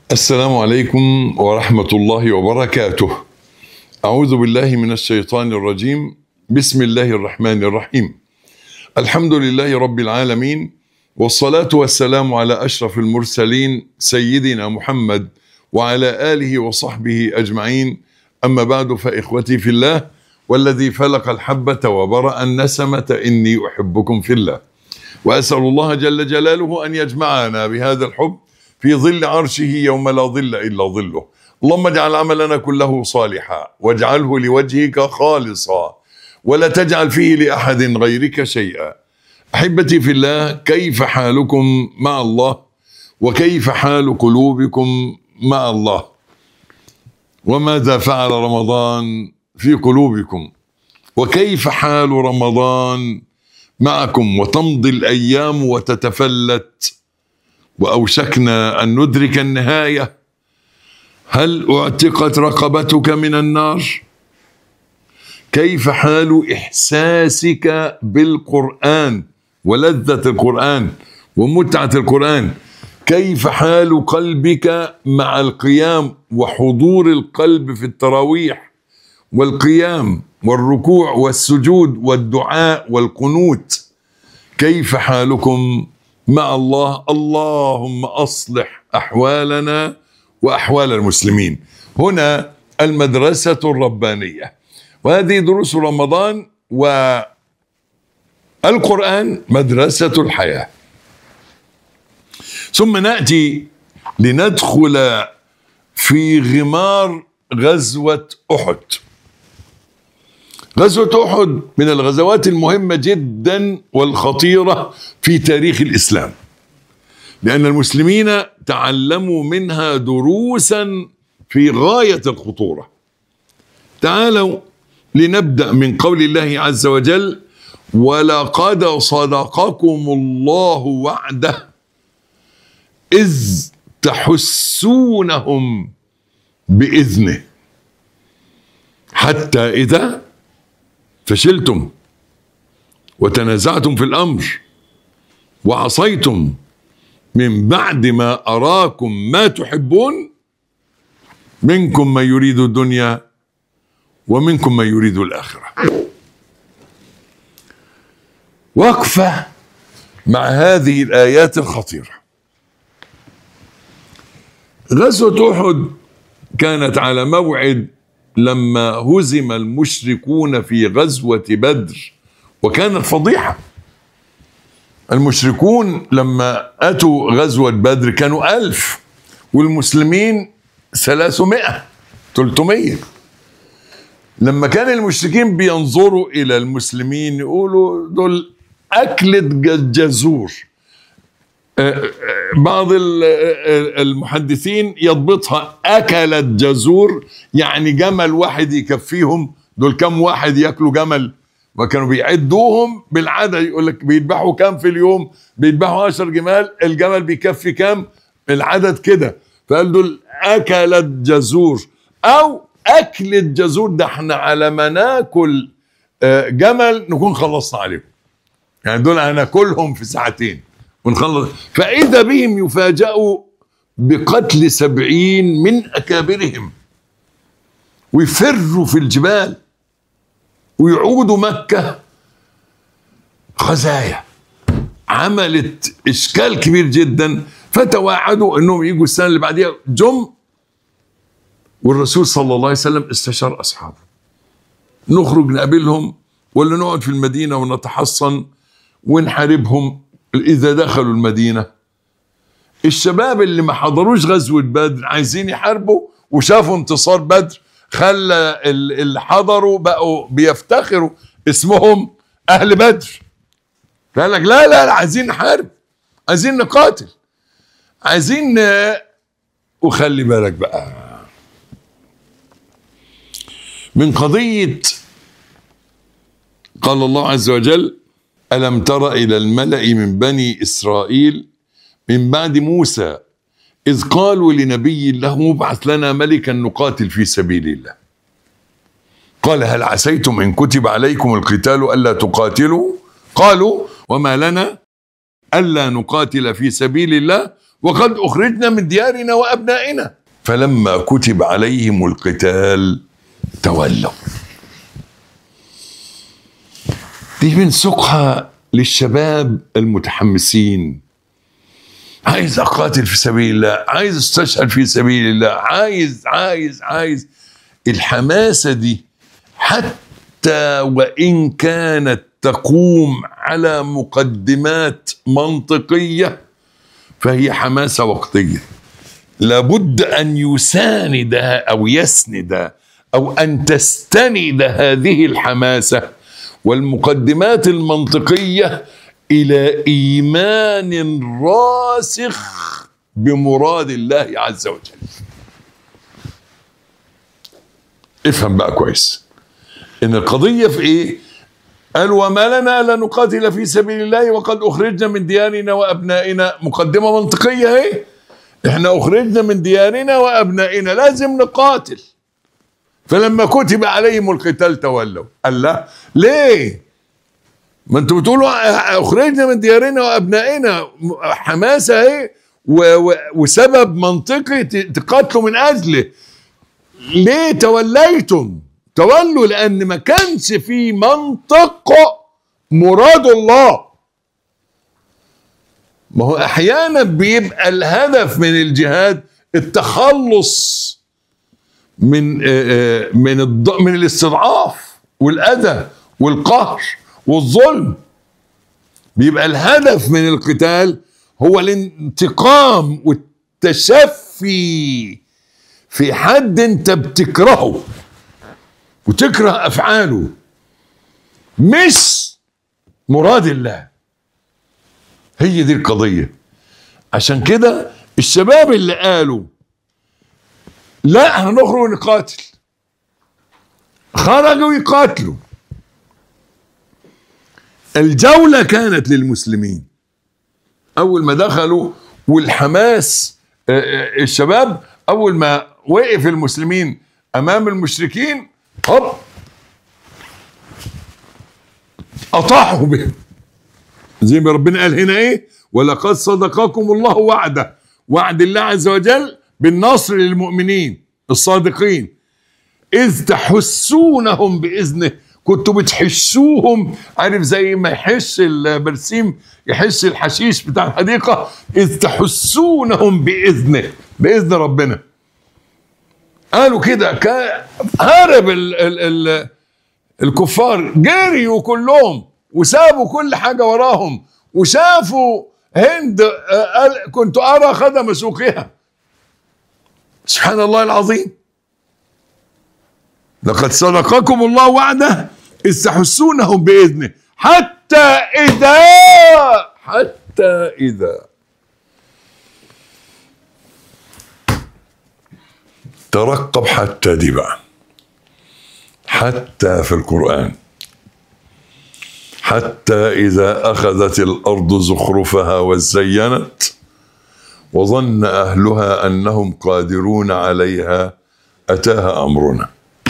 السلام عليكم ورحمة الله وبركاته. أعوذ بالله من الشيطان الرجيم. بسم الله الرحمن الرحيم. الحمد لله رب العالمين والصلاة والسلام على أشرف المرسلين سيدنا محمد وعلى آله وصحبه أجمعين. أما بعد فإخوتي في الله والذي فلق الحبة وبرأ النسمة إني أحبكم في الله. وأسأل الله جل جلاله أن يجمعنا بهذا الحب في ظل عرشه يوم لا ظل الا ظله اللهم اجعل عملنا كله صالحا واجعله لوجهك خالصا ولا تجعل فيه لاحد غيرك شيئا احبتي في الله كيف حالكم مع الله وكيف حال قلوبكم مع الله وماذا فعل رمضان في قلوبكم وكيف حال رمضان معكم وتمضي الايام وتتفلت واوشكنا ان ندرك النهايه هل اعتقت رقبتك من النار كيف حال احساسك بالقران ولذه القران ومتعه القران كيف حال قلبك مع القيام وحضور القلب في التراويح والقيام والركوع والسجود والدعاء والقنوت كيف حالكم مع الله اللهم اصلح احوالنا واحوال المسلمين هنا المدرسه الربانيه وهذه دروس رمضان والقران مدرسه الحياه ثم ناتي لندخل في غمار غزوه احد غزوه احد من الغزوات المهمه جدا والخطيره في تاريخ الاسلام لان المسلمين تعلموا منها دروسا في غايه الخطوره تعالوا لنبدا من قول الله عز وجل ولقد صدقكم الله وعده اذ تحسونهم باذنه حتى اذا فشلتم وتنازعتم في الامر وعصيتم من بعد ما اراكم ما تحبون منكم من يريد الدنيا ومنكم من يريد الاخره وقفه مع هذه الايات الخطيره غزوه احد كانت على موعد لما هزم المشركون في غزوة بدر وكانت فضيحة المشركون لما أتوا غزوة بدر كانوا ألف والمسلمين ثلاثمائة تلتمية لما كان المشركين بينظروا إلى المسلمين يقولوا دول أكلة جزور بعض المحدثين يضبطها اكلت جزور يعني جمل واحد يكفيهم دول كم واحد ياكلوا جمل وكانوا بيعدوهم بالعدد يقول لك بيذبحوا كام في اليوم بيذبحوا 10 جمال الجمل بيكفي كام العدد كده فقال دول اكلت جزور او اكلت جزور ده احنا على ما ناكل جمل نكون خلصنا عليهم يعني دول هناكلهم في ساعتين ونخلص فإذا بهم يفاجأوا بقتل سبعين من أكابرهم ويفروا في الجبال ويعودوا مكة خزايا عملت إشكال كبير جدا فتواعدوا أنهم يجوا السنة اللي بعديها جم والرسول صلى الله عليه وسلم استشار أصحابه نخرج نقابلهم ولا نقعد في المدينة ونتحصن ونحاربهم اذا دخلوا المدينه الشباب اللي ما حضروش غزوه بدر عايزين يحاربوا وشافوا انتصار بدر خلى اللي حضروا بقوا بيفتخروا اسمهم اهل بدر قال لك لا لا لا عايزين نحارب عايزين نقاتل عايزين ن... وخلي بالك بقى من قضيه قال الله عز وجل ألم تر إلى الملأ من بني إسرائيل من بعد موسى إذ قالوا لنبي له مبعث لنا ملكا نقاتل في سبيل الله قال هل عسيتم إن كتب عليكم القتال ألا تقاتلوا قالوا وما لنا ألا نقاتل في سبيل الله وقد أخرجنا من ديارنا وأبنائنا فلما كتب عليهم القتال تولوا دي بنسوقها للشباب المتحمسين عايز اقاتل في سبيل الله عايز استشهد في سبيل الله عايز عايز عايز الحماسه دي حتى وان كانت تقوم على مقدمات منطقيه فهي حماسه وقتيه لابد ان يساند او يسند او ان تستند هذه الحماسه والمقدمات المنطقيه الى ايمان راسخ بمراد الله عز وجل افهم بقى كويس ان القضيه في ايه قال وما لنا لا نقاتل في سبيل الله وقد اخرجنا من ديارنا وابنائنا مقدمه منطقيه اهي احنا اخرجنا من ديارنا وابنائنا لازم نقاتل فلما كتب عليهم القتال تولوا قال لا ليه ما انتوا بتقولوا اخرجنا من ديارنا وابنائنا حماسه اهي وسبب منطقي تقاتلوا من اجله ليه توليتم تولوا لان ما كانش في منطق مراد الله ما هو احيانا بيبقى الهدف من الجهاد التخلص من من من الاستضعاف والاذى والقهر والظلم بيبقى الهدف من القتال هو الانتقام والتشفي في حد انت بتكرهه وتكره افعاله مش مراد الله هي دي القضيه عشان كده الشباب اللي قالوا لا هنخرج نقاتل خرجوا يقاتلوا الجولة كانت للمسلمين أول ما دخلوا والحماس الشباب أول ما وقف المسلمين أمام المشركين هوب أطاحوا بهم زي ما ربنا قال هنا إيه ولقد صدقكم الله وعده وعد الله عز وجل بالنصر للمؤمنين الصادقين إذ تحسونهم بإذنه كنتوا بتحسوهم عارف زي ما يحس البرسيم يحس الحشيش بتاع الحديقة إذ تحسونهم بإذنه بإذن ربنا قالوا كده هرب ال ال ال الكفار جريوا كلهم وسابوا كل حاجة وراهم وشافوا هند كنت أرى خدم سوقها سبحان الله العظيم لقد صدقكم الله وعده إذ تحسونهم بإذنه حتى إذا حتى إذا ترقب حتى دي بقى حتى في القرآن حتى إذا أخذت الأرض زخرفها وزينت وظن أهلها أنهم قادرون عليها أتاها أمرنا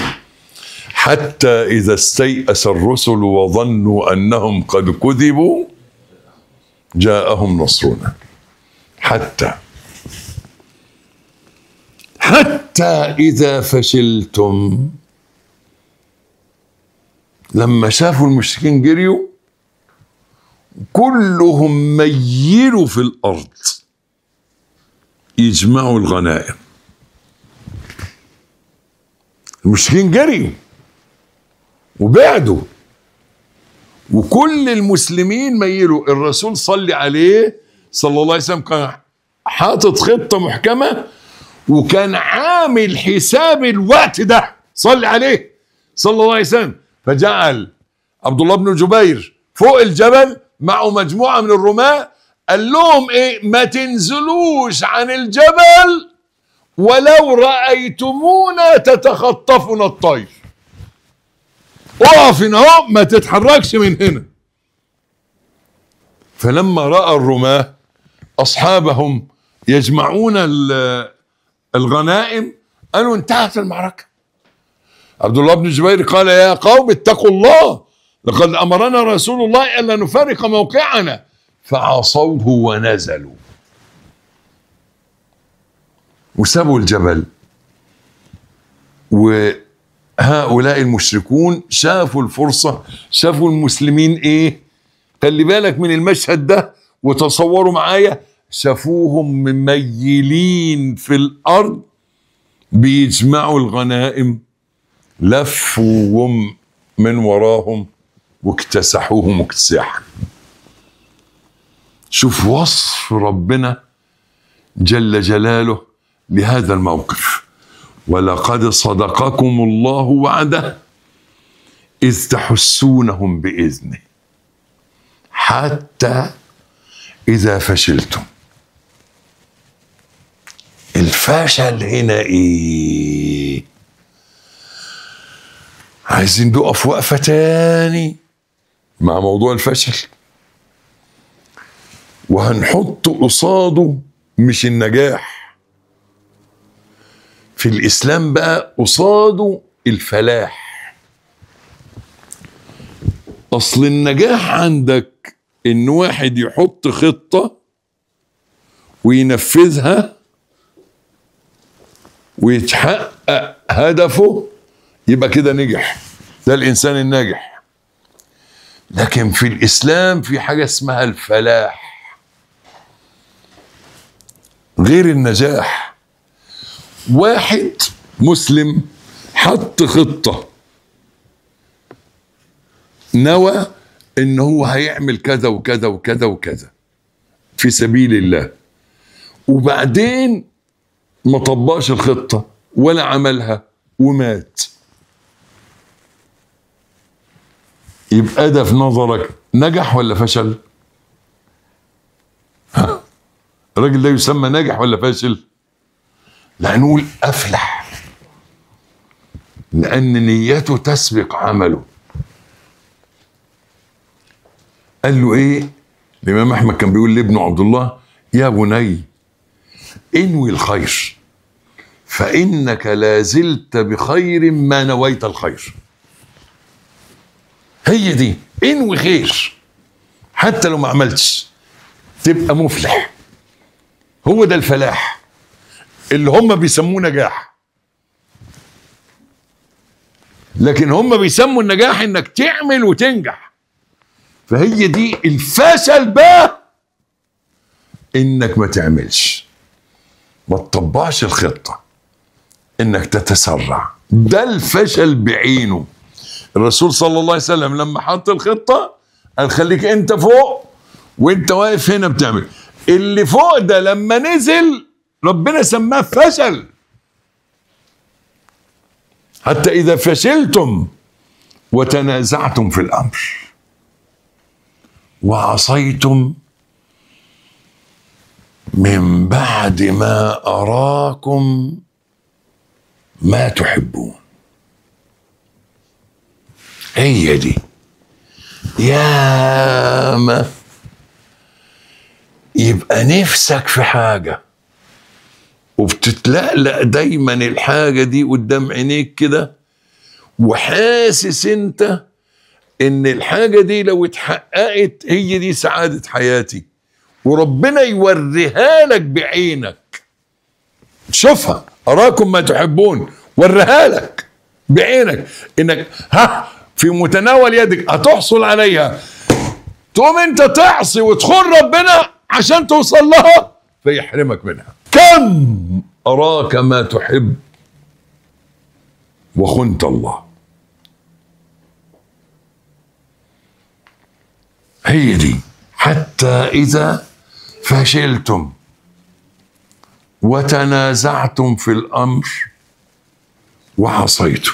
حتى إذا استيأس الرسل وظنوا أنهم قد كذبوا جاءهم نصرنا حتى حتى إذا فشلتم لما شافوا المشركين جريوا كلهم ميلوا في الأرض يجمعوا الغنائم المشركين جريوا وبعدوا وكل المسلمين ميلوا الرسول صلي عليه صلى الله عليه وسلم كان حاطط خطه محكمه وكان عامل حساب الوقت ده صلي عليه صلى الله عليه وسلم فجعل عبد الله بن جبير فوق الجبل معه مجموعه من الرماة قال لهم ايه ما تنزلوش عن الجبل ولو رأيتمونا تتخطفنا الطير اقف هنا اهو ما تتحركش من هنا فلما راى الرماه اصحابهم يجمعون الغنائم قالوا انتهت المعركه عبد الله بن جبير قال يا قوم اتقوا الله لقد امرنا رسول الله الا نفارق موقعنا فعصوه ونزلوا وسابوا الجبل وهؤلاء المشركون شافوا الفرصة شافوا المسلمين ايه خلي بالك من المشهد ده وتصوروا معايا شافوهم مميلين في الارض بيجمعوا الغنائم لفوا من وراهم واكتسحوهم اكتساحا شوف وصف ربنا جل جلاله لهذا الموقف ولقد صدقكم الله وعده اذ تحسونهم باذنه حتى اذا فشلتم الفشل هنا ايه عايزين نقف وقفه تاني مع موضوع الفشل وهنحط قصاده مش النجاح في الاسلام بقى قصاده الفلاح اصل النجاح عندك ان واحد يحط خطه وينفذها ويتحقق هدفه يبقى كده نجح ده الانسان الناجح لكن في الاسلام في حاجه اسمها الفلاح غير النجاح واحد مسلم حط خطه نوى ان هو هيعمل كذا وكذا وكذا وكذا في سبيل الله وبعدين ما طبقش الخطه ولا عملها ومات يبقى ده في نظرك نجح ولا فشل؟ ها؟ الراجل ده يسمى ناجح ولا فاشل؟ لا نقول افلح لان نيته تسبق عمله قال له ايه الامام احمد كان بيقول لابنه عبد الله يا بني انوي الخير فانك لا زلت بخير ما نويت الخير هي دي انوي خير حتى لو ما عملتش تبقى مفلح هو ده الفلاح اللي هم بيسموه نجاح لكن هم بيسموا النجاح انك تعمل وتنجح فهي دي الفشل بقى انك ما تعملش ما تطبقش الخطه انك تتسرع ده الفشل بعينه الرسول صلى الله عليه وسلم لما حط الخطه قال خليك انت فوق وانت واقف هنا بتعمل اللي فوق ده لما نزل ربنا سماه فشل حتى اذا فشلتم وتنازعتم في الامر وعصيتم من بعد ما اراكم ما تحبون هي دي يا ما يبقى نفسك في حاجة وبتتلقلق دايما الحاجة دي قدام عينيك كده وحاسس انت ان الحاجة دي لو اتحققت هي دي سعادة حياتي وربنا يوريها لك بعينك شوفها اراكم ما تحبون وريها لك بعينك انك ها في متناول يدك هتحصل عليها تقوم انت تعصي وتخون ربنا عشان توصل لها فيحرمك منها كم اراك ما تحب وخنت الله هي دي حتى اذا فشلتم وتنازعتم في الامر وعصيتم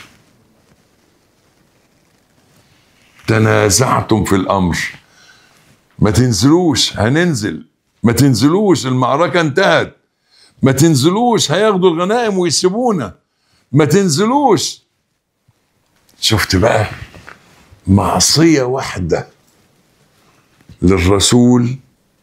تنازعتم في الامر ما تنزلوش هننزل ما تنزلوش المعركه انتهت ما تنزلوش هياخدوا الغنائم ويسيبونا ما تنزلوش شفت بقى معصيه واحده للرسول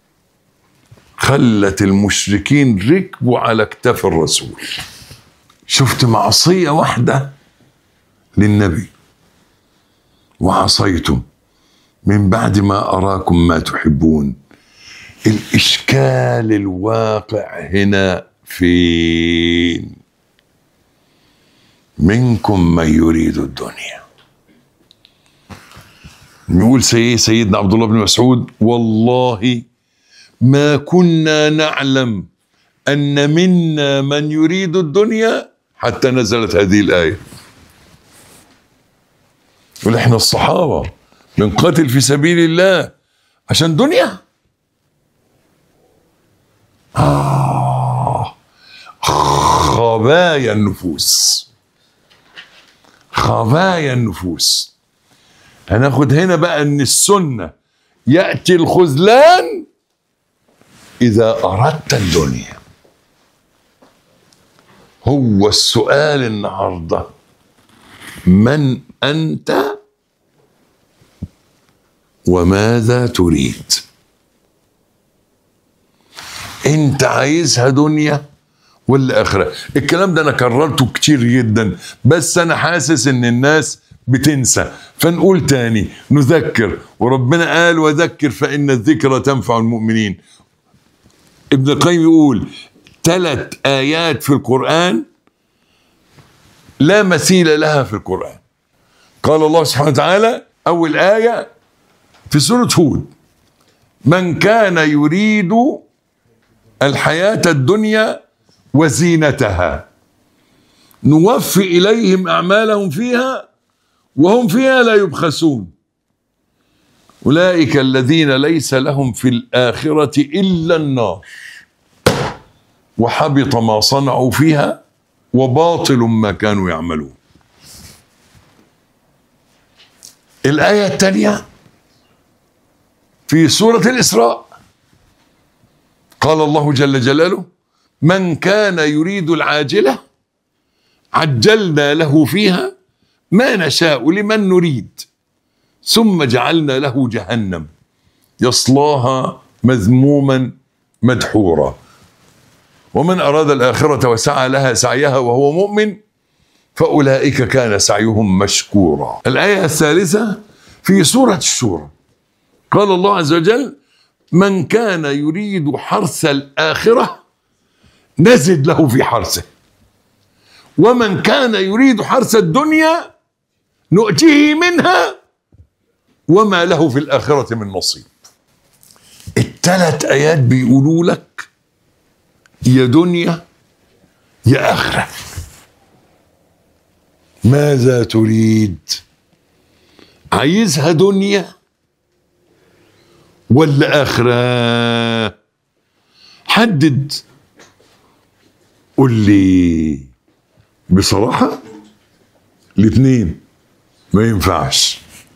خلت المشركين ركبوا على اكتاف الرسول شفت معصيه واحده للنبي وعصيتم من بعد ما اراكم ما تحبون الاشكال الواقع هنا فين منكم من يريد الدنيا نقول سي سيدنا عبد الله بن مسعود والله ما كنا نعلم ان منا من يريد الدنيا حتى نزلت هذه الايه يقول احنا الصحابه بنقاتل في سبيل الله عشان دنيا آه خبايا النفوس خبايا النفوس هناخد هنا بقى ان السنه ياتي الخذلان اذا اردت الدنيا هو السؤال النهارده من انت وماذا تريد انت عايزها دنيا ولا اخره الكلام ده انا كررته كتير جدا بس انا حاسس ان الناس بتنسى فنقول تاني نذكر وربنا قال وذكر فان الذكرى تنفع المؤمنين ابن القيم يقول ثلاث ايات في القران لا مثيل لها في القران قال الله سبحانه وتعالى اول ايه في سوره هود من كان يريد الحياه الدنيا وزينتها نوفي اليهم اعمالهم فيها وهم فيها لا يبخسون اولئك الذين ليس لهم في الاخره الا النار وحبط ما صنعوا فيها وباطل ما كانوا يعملون الايه الثانيه في سوره الاسراء قال الله جل جلاله من كان يريد العاجله عجلنا له فيها ما نشاء لمن نريد ثم جعلنا له جهنم يصلاها مذموما مدحورا ومن اراد الاخره وسعى لها سعيها وهو مؤمن فاولئك كان سعيهم مشكورا الايه الثالثه في سوره الشورى قال الله عز وجل من كان يريد حرث الاخره نزد له في حرثه ومن كان يريد حرث الدنيا نؤتيه منها وما له في الآخرة من نصيب الثلاث آيات بيقولوا لك يا دنيا يا آخرة ماذا تريد عايزها دنيا ولا آخرة حدد قول لي بصراحة الاثنين ما ينفعش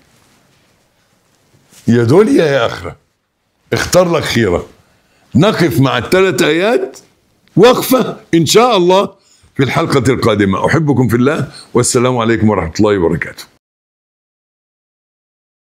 يا دنيا يا آخرة اختار لك خيرة نقف مع الثلاث آيات وقفة إن شاء الله في الحلقة القادمة أحبكم في الله والسلام عليكم ورحمة الله وبركاته